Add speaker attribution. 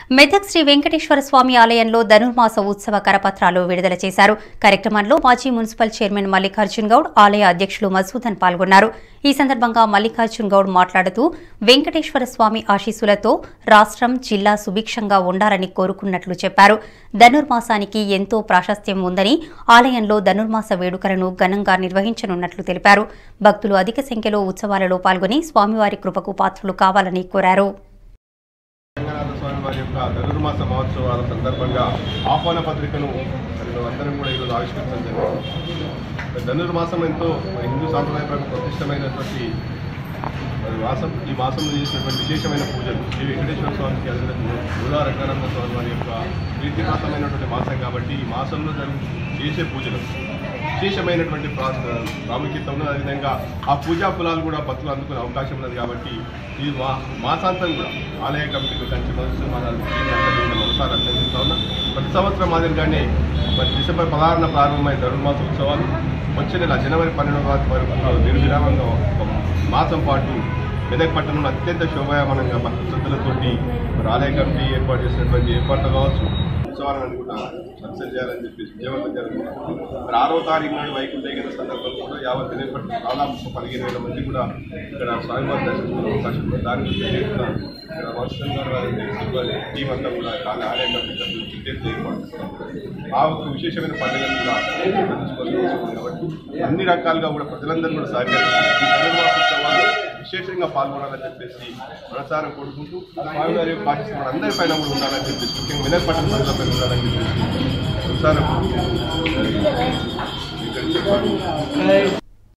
Speaker 1: మెదక్ శ్రీ వెంకటేశ్వర స్వామి ఆలయంలో ధనుర్మాస ఉత్సవ కరపత్రాలు విడుదల చేశారు కార్యక్రమంలో మాజీ మున్సిపల్ చైర్మన్ మల్లికార్జున్ గౌడ్ ఆలయ అధ్యక్షులు మసూదన్ పాల్గొన్నారు ఈ సందర్భంగా మల్లికార్జున్ గౌడ్ మాట్లాడుతూ వెంకటేశ్వర స్వామి ఆశీస్సులతో రాష్ట్రం జిల్లా సుభిక్షంగా ఉండాలని కోరుకున్నట్లు చెప్పారు ధనుర్మాసానికి ఎంతో ప్రాశస్త్యం ఉందని ఆలయంలో ధనుర్మాస వేడుకలను ఘనంగా నిర్వహించనున్నట్లు తెలిపారు భక్తులు అధిక సంఖ్యలో ఉత్సవాలలో పాల్గొని స్వామివారి కృపకు పాత్రులు కావాలని కోరారు
Speaker 2: రంగనాథ స్వామి వారి యొక్క ధనుర్మాస మహోత్సవాల సందర్భంగా ఆహ్వాన పత్రికను మరి మేము అందరం కూడా ఈరోజు ఆవిష్కరించడం జరిగింది ధనుర్మాసం ఎంతో మరి హిందూ సాంప్రదాయ ప్రకారం ప్రతిష్టమైనటువంటి మరి మాసం ఈ మాసంలో చేసినటువంటి విశేషమైన పూజలు శ్రీ వెంకటేశ్వర స్వామికి అదే మూలా రంగనాథ స్వామి వారి యొక్క ప్రీతిపాతమైనటువంటి మాసం కాబట్టి ఈ మాసంలో జరుగు చేసే పూజలు విశేషమైనటువంటి ప్రా- ప్రాముఖ్యత ఉన్నది అదేవిధంగా ఆ పూజా ఫలాలు కూడా భక్తులు అందుకునే అవకాశం ఉన్నది కాబట్టి ఈ మా మాసాంతం కూడా ఆలయ కమిటీకి కంచి మహోత్సవం మనసారి అర్థం ఉన్నా ప్రతి సంవత్సరం మాదిరిగానే మరి డిసెంబర్ పదహారున ప్రారంభమైన ధనుర్మాస ఉత్సవాలు వచ్చే నెల జనవరి పన్నెండవ తారీఖు వరకు నిర్విరామంగా ఒక మాసం పాటు మెదక్ పట్టణంలో అత్యంత శోభాయమానంగా భక్తి శ్రద్ధలతోటి మరి ఆలయ కమిటీ ఏర్పాటు చేసినటువంటి ఏర్పాట్లు కావచ్చు ఉత్సవాలను కూడా సక్సెస్ చేయాలని చెప్పేసి విజయవంతం జరుగుతుంది మరి ఆరో తారీఖు నాడు వైకుంఠ ఏకాదశి సందర్భంగా కూడా యావత్ వినయపట్ల దాదాపు పదిహేను వేల మంది కూడా ఇక్కడ స్వామివారి దర్శించుకునే అవకాశం ఉంది దాని గురించి చేసిన ఇక్కడ వర్షం గారు వారి సిబ్బంది టీం అంతా కూడా చాలా ఆలయ కమిటీ టికెట్ ఏర్పాటు చేస్తారు ఆ ఒక విశేషమైన పండుగను కూడా నిర్వహించుకోవాల్సి వస్తుంది కాబట్టి అన్ని రకాలుగా కూడా ప్రజలందరూ కూడా సహకరించి ఈ ధనుర్మాస ఉత్సవాలు విశేషంగా పాల్గొనాలని చెప్పేసి మనసారం కోరుకుంటూ స్వామివారి పాటిస్తున్న అందరి పైన కూడా ఉండాలని చెప్పేసి ముఖ్యంగా వినయ్ పట్టణ ప్రజలపై ఉండాలని చెప్పేసి మనసారం ఇక్కడ చెప్పాలి